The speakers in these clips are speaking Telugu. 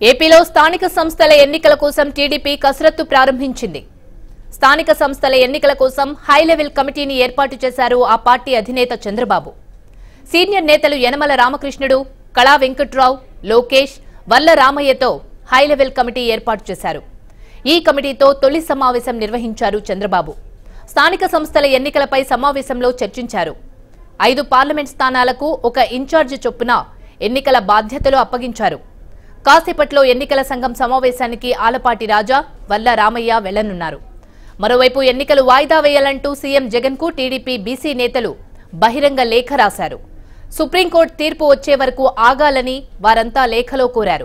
ఏపీలో స్థానిక సంస్థల ఎన్నికల కోసం టీడీపీ కసరత్తు ప్రారంభించింది స్థానిక సంస్థల ఎన్నికల కోసం హై లెవెల్ కమిటీని ఏర్పాటు చేశారు ఆ పార్టీ అధినేత చంద్రబాబు సీనియర్ నేతలు యనమల రామకృష్ణుడు కళా వెంకట్రావు లోకేష్ వల్ల రామయ్యతో హై లెవెల్ కమిటీ ఏర్పాటు చేశారు ఈ కమిటీతో తొలి సమావేశం నిర్వహించారు చంద్రబాబు స్థానిక సంస్థల ఎన్నికలపై సమావేశంలో చర్చించారు ఐదు పార్లమెంట్ స్థానాలకు ఒక ఇన్ఛార్జి చొప్పున ఎన్నికల బాధ్యతలు అప్పగించారు కాసేపట్లో ఎన్నికల సంఘం సమావేశానికి ఆలపాటి రాజా వల్ల రామయ్య వెళ్లనున్నారు మరోవైపు ఎన్నికలు వాయిదా వేయాలంటూ సీఎం జగన్ కు టీడీపీ బీసీ నేతలు బహిరంగ లేఖ రాశారు సుప్రీంకోర్టు తీర్పు వచ్చే వరకు ఆగాలని వారంతా లేఖలో కోరారు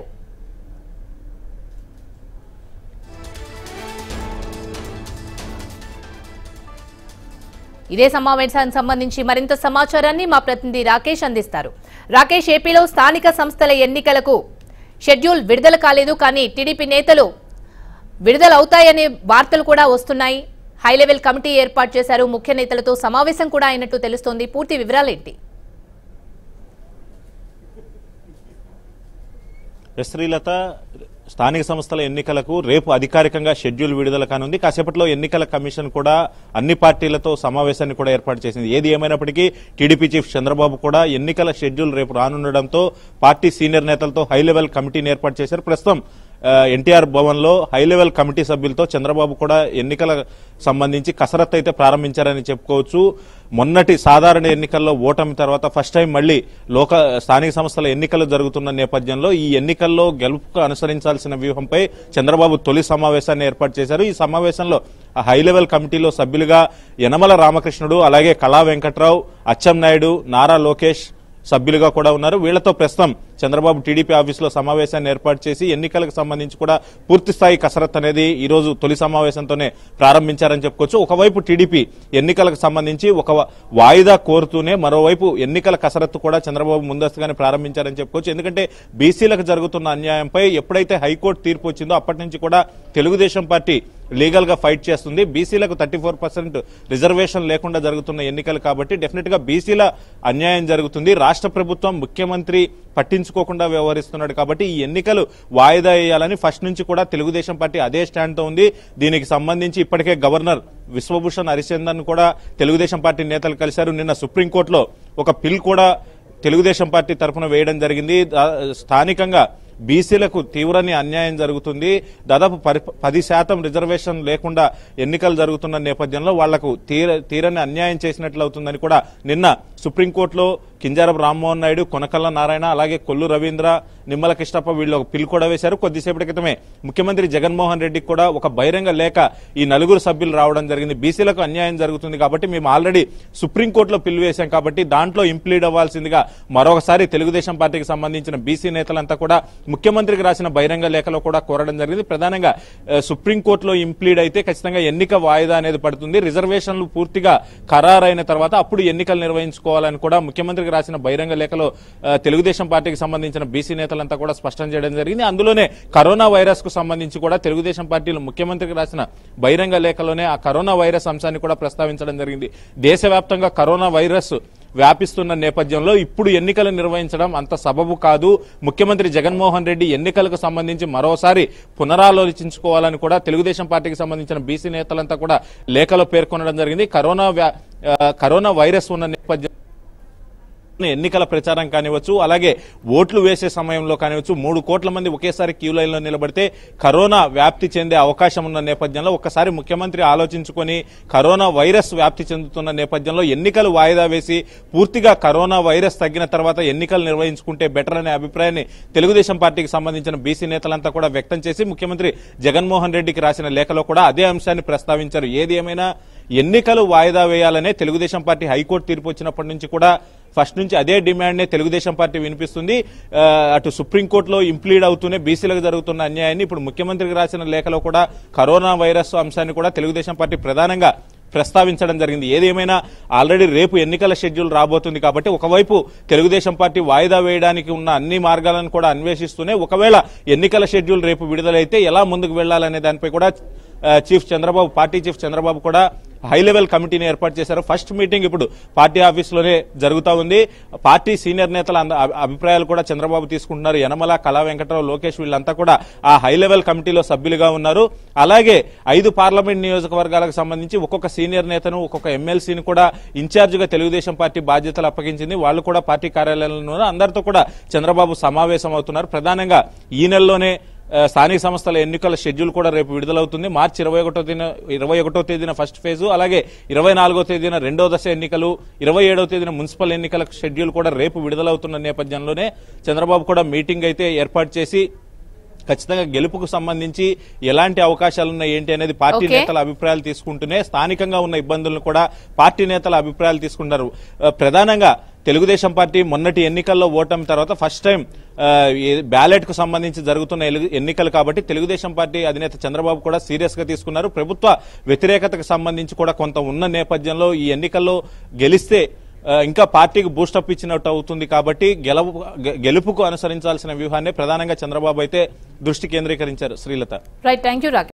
ఇదే సమావేశానికి సంబంధించి మరింత సమాచారాన్ని మా ప్రతినిధి రాకేష్ అందిస్తారు రాకేష్ ఏపీలో స్థానిక సంస్థల ఎన్నికలకు షెడ్యూల్ విడుదల కాలేదు కానీ టీడీపీ నేతలు విడుదల అవుతాయనే వార్తలు కూడా వస్తున్నాయి హై లెవెల్ కమిటీ ఏర్పాటు చేశారు ముఖ్య నేతలతో సమావేశం కూడా అయినట్టు తెలుస్తోంది పూర్తి వివరాలేంటి ఎస్ శ్రీలత స్థానిక సంస్థల ఎన్నికలకు రేపు అధికారికంగా షెడ్యూల్ విడుదల కానుంది కాసేపట్లో ఎన్నికల కమిషన్ కూడా అన్ని పార్టీలతో సమావేశాన్ని కూడా ఏర్పాటు చేసింది ఏది ఏమైనప్పటికీ టీడీపీ చీఫ్ చంద్రబాబు కూడా ఎన్నికల షెడ్యూల్ రేపు రానుండడంతో పార్టీ సీనియర్ నేతలతో హై లెవెల్ కమిటీని ఏర్పాటు చేశారు ప్రస్తుతం ఆ, ఎన్టీఆర్ భవన్ లో హై లెవెల్ కమిటీ సభ్యులతో చంద్రబాబు కూడా ఎన్నికల సంబంధించి కసరత్తు అయితే ప్రారంభించారని చెప్పుకోవచ్చు మొన్నటి సాధారణ ఎన్నికల్లో ఓటమి తర్వాత ఫస్ట్ టైం మళ్ళీ లోక స్థానిక సంస్థల ఎన్నికలు జరుగుతున్న నేపథ్యంలో ఈ ఎన్నికల్లో గెలుపుకు అనుసరించాల్సిన వ్యూహంపై చంద్రబాబు తొలి సమావేశాన్ని ఏర్పాటు చేశారు ఈ సమావేశంలో ఆ హై లెవెల్ కమిటీలో సభ్యులుగా యనమల రామకృష్ణుడు అలాగే కళా వెంకట్రావు అచ్చెన్నాయుడు నారా లోకేష్ సభ్యులుగా కూడా ఉన్నారు వీళ్లతో ప్రస్తుతం చంద్రబాబు టీడీపీ ఆఫీసులో సమావేశాన్ని ఏర్పాటు చేసి ఎన్నికలకు సంబంధించి కూడా పూర్తి స్థాయి కసరత్ అనేది ఈ రోజు తొలి సమావేశంతోనే ప్రారంభించారని చెప్పుకోవచ్చు ఒకవైపు టీడీపీ ఎన్నికలకు సంబంధించి ఒక వాయిదా కోరుతూనే మరోవైపు ఎన్నికల కసరత్తు కూడా చంద్రబాబు ముందస్తుగానే ప్రారంభించారని చెప్పుకోవచ్చు ఎందుకంటే బీసీలకు జరుగుతున్న అన్యాయంపై ఎప్పుడైతే హైకోర్టు తీర్పు వచ్చిందో అప్పటి నుంచి కూడా తెలుగుదేశం పార్టీ లీగల్ గా ఫైట్ చేస్తుంది బీసీలకు థర్టీ ఫోర్ పర్సెంట్ రిజర్వేషన్ లేకుండా జరుగుతున్న ఎన్నికలు కాబట్టి డెఫినెట్ గా బీసీల అన్యాయం జరుగుతుంది రాష్ట్ర ప్రభుత్వం ముఖ్యమంత్రి పట్టించుకోకుండా వ్యవహరిస్తున్నాడు కాబట్టి ఈ ఎన్నికలు వాయిదా వేయాలని ఫస్ట్ నుంచి కూడా తెలుగుదేశం పార్టీ అదే స్టాండ్ తో ఉంది దీనికి సంబంధించి ఇప్పటికే గవర్నర్ విశ్వభూషణ్ హరిచందన్ కూడా తెలుగుదేశం పార్టీ నేతలు కలిశారు నిన్న సుప్రీంకోర్టులో ఒక పిల్ కూడా తెలుగుదేశం పార్టీ తరఫున వేయడం జరిగింది దా- స్థానికంగా బీసీలకు తీవ్రని అన్యాయం జరుగుతుంది దాదాపు పరి- పది శాతం రిజర్వేషన్ లేకుండా ఎన్నికలు జరుగుతున్న నేపథ్యంలో వాళ్లకు తీర తీరని అన్యాయం చేసినట్లు అవుతుందని కూడా నిన్న సుప్రీంకోర్టులో కింజారపు రామ్మోహన్ నాయుడు కొనకల్ల నారాయణ అలాగే కొల్లు రవీంద్ర నిమ్మల కృష్ణప్ప వీళ్ళు ఒక పిల్ కూడా వేశారు కొద్దిసేపటి క్రితమే ముఖ్యమంత్రి జగన్మోహన్ రెడ్డికి కూడా ఒక బహిరంగ లేఖ ఈ నలుగురు సభ్యులు రావడం జరిగింది బీసీలకు అన్యాయం జరుగుతుంది కాబట్టి మేము ఆల్రెడీ సుప్రీంకోర్టులో పిల్ వేశాం కాబట్టి దాంట్లో ఇంప్లీడ్ అవ్వాల్సిందిగా మరొకసారి తెలుగుదేశం పార్టీకి సంబంధించిన బీసీ నేతలంతా కూడా ముఖ్యమంత్రికి రాసిన బహిరంగ లేఖలో కూడా కోరడం జరిగింది ప్రధానంగా ఆ, సుప్రీంకోర్టులో ఇంప్లీడ్ అయితే ఖచ్చితంగా ఎన్నిక వాయిదా అనేది పడుతుంది రిజర్వేషన్లు పూర్తిగా ఖరారైన తర్వాత అప్పుడు ఎన్నికలు నిర్వహించుకోవాలని కూడా ముఖ్యమంత్రికి రాసిన బహిరంగ లేఖలో ఆ, తెలుగుదేశం పార్టీకి సంబంధించిన బీసీ నేతలంతా కూడా స్పష్టం చేయడం జరిగింది అందులోనే కరోనా వైరస్ కు సంబంధించి కూడా తెలుగుదేశం పార్టీలు ముఖ్యమంత్రికి రాసిన బహిరంగ లేఖలోనే ఆ కరోనా వైరస్ అంశాన్ని కూడా ప్రస్తావించడం జరిగింది దేశవ్యాప్తంగా కరోనా వైరస్ వ్యాపిస్తున్న నేపథ్యంలో ఇప్పుడు ఎన్నికలు నిర్వహించడం అంత సబబు కాదు ముఖ్యమంత్రి జగన్మోహన్ రెడ్డి ఎన్నికలకు సంబంధించి మరోసారి పునరాలోచించుకోవాలని కూడా తెలుగుదేశం పార్టీకి సంబంధించిన బీసీ నేతలంతా కూడా లేఖలో పేర్కొనడం జరిగింది కరోనా వ్యా- ఆ, కరోనా వైరస్ ఉన్న నేపథ్యం ఎన్నికల ప్రచారం కానివచ్చు అలాగే ఓట్లు వేసే సమయంలో కానివచ్చు మూడు కోట్ల మంది ఒకేసారి క్యూ లైన్లో నిలబడితే కరోనా వ్యాప్తి చెందే అవకాశం ఉన్న నేపథ్యంలో ఒక్కసారి ముఖ్యమంత్రి ఆలోచించుకొని కరోనా వైరస్ వ్యాప్తి చెందుతున్న నేపథ్యంలో ఎన్నికలు వాయిదా వేసి పూర్తిగా కరోనా వైరస్ తగ్గిన తర్వాత ఎన్నికలు నిర్వహించుకుంటే బెటర్ అనే అభిప్రాయాన్ని తెలుగుదేశం పార్టీకి సంబంధించిన బీసీ నేతలంతా కూడా వ్యక్తం చేసి ముఖ్యమంత్రి జగన్మోహన్ రెడ్డికి రాసిన లేఖలో కూడా అదే అంశాన్ని ప్రస్తావించారు ఏది ఏమైనా ఎన్నికలు వాయిదా వేయాలనే తెలుగుదేశం పార్టీ హైకోర్టు తీర్పు వచ్చినప్పటి నుంచి కూడా ఫస్ట్ నుంచి అదే డిమాండ్నే తెలుగుదేశం పార్టీ వినిపిస్తుంది ఆ, అటు సుప్రీంకోర్టులో ఇంప్లీడ్ అవుతూనే బీసీలకు జరుగుతున్న అన్యాయాన్ని ఇప్పుడు ముఖ్యమంత్రికి రాసిన లేఖలో కూడా కరోనా వైరస్ అంశాన్ని కూడా తెలుగుదేశం పార్టీ ప్రధానంగా ప్రస్తావించడం జరిగింది ఏదేమైనా ఆల్రెడీ రేపు ఎన్నికల షెడ్యూల్ రాబోతుంది కాబట్టి ఒకవైపు తెలుగుదేశం పార్టీ వాయిదా వేయడానికి ఉన్న అన్ని మార్గాలను కూడా అన్వేషిస్తూనే ఒకవేళ ఎన్నికల షెడ్యూల్ రేపు విడుదలైతే ఎలా ముందుకు వెళ్లాలనే దానిపై కూడా ఆ, chief Chandrababu party chief Chandrababu కూడా హై లెవెల్ కమిటీని ఏర్పాటు చేశారు ఫస్ట్ మీటింగ్ ఇప్పుడు పార్టీ ఆఫీసులోనే జరుగుతా ఉంది పార్టీ సీనియర్ నేతల అంద- అభి- అభిప్రాయాలు కూడా చంద్రబాబు తీసుకుంటున్నారు యనమల కళా వెంకటరావు లోకేష్ వీళ్ళంతా కూడా ఆ హై లెవెల్ కమిటీలో సభ్యులుగా ఉన్నారు అలాగే ఐదు పార్లమెంట్ నియోజకవర్గాలకు సంబంధించి ఒక్కొక్క సీనియర్ నేతను ఒక్కొక్క ఎమ్మెల్సీని కూడా ఇన్ఛార్జిగా తెలుగుదేశం పార్టీ బాధ్యతలు అప్పగించింది వాళ్ళు కూడా పార్టీ కార్యాలయంలో ఉన్నారు అందరితో కూడా చంద్రబాబు సమావేశం అవుతున్నారు ప్రధానంగా ఈ నెలలోనే ఆ, స్థానిక సంస్థల ఎన్నికల షెడ్యూల్ కూడా రేపు విడుదలవుతుంది మార్చి ఇరవై ఒకటో తేదీన ఇరవై ఒకటో తేదీన ఫస్ట్ ఫేజు అలాగే ఇరవై నాలుగో తేదీన రెండో దశ ఎన్నికలు ఇరవై ఏడో తేదీన మున్సిపల్ ఎన్నికల షెడ్యూల్ కూడా రేపు విడుదలవుతున్న నేపథ్యంలోనే చంద్రబాబు కూడా మీటింగ్ అయితే ఏర్పాటు చేసి ఖచ్చితంగా గెలుపుకు సంబంధించి ఎలాంటి అవకాశాలు ఉన్నాయి ఏంటి అనేది పార్టీ Okay. నేతల అభిప్రాయాలు తీసుకుంటూనే స్థానికంగా ఉన్న ఇబ్బందులను కూడా పార్టీ నేతల అభిప్రాయాలు తీసుకుంటారు ఆ, ప్రధానంగా తెలుగుదేశం పార్టీ మొన్నటి ఎన్నికల్లో ఓటమి తర్వాత ఫస్ట్ టైం బ్యాలెట్ కు సంబంధించి జరుగుతున్న ఎలు- ఎన్నికలు కాబట్టి తెలుగుదేశం పార్టీ అధినేత చంద్రబాబు కూడా సీరియస్ గా తీసుకున్నారు ప్రభుత్వ వ్యతిరేకతకు సంబంధించి కూడా కొంత ఉన్న నేపథ్యంలో ఈ ఎన్నికల్లో గెలిస్తే ఆ, ఇంకా పార్టీకి బూస్టప్ ఇచ్చినట్టు అవుతుంది కాబట్టి గెలవు గె- గెలుపుకు అనుసరించాల్సిన వ్యూహాన్ని ప్రధానంగా చంద్రబాబు అయితే దృష్టి కేంద్రీకరించారు Srilatha right thank you Rakesh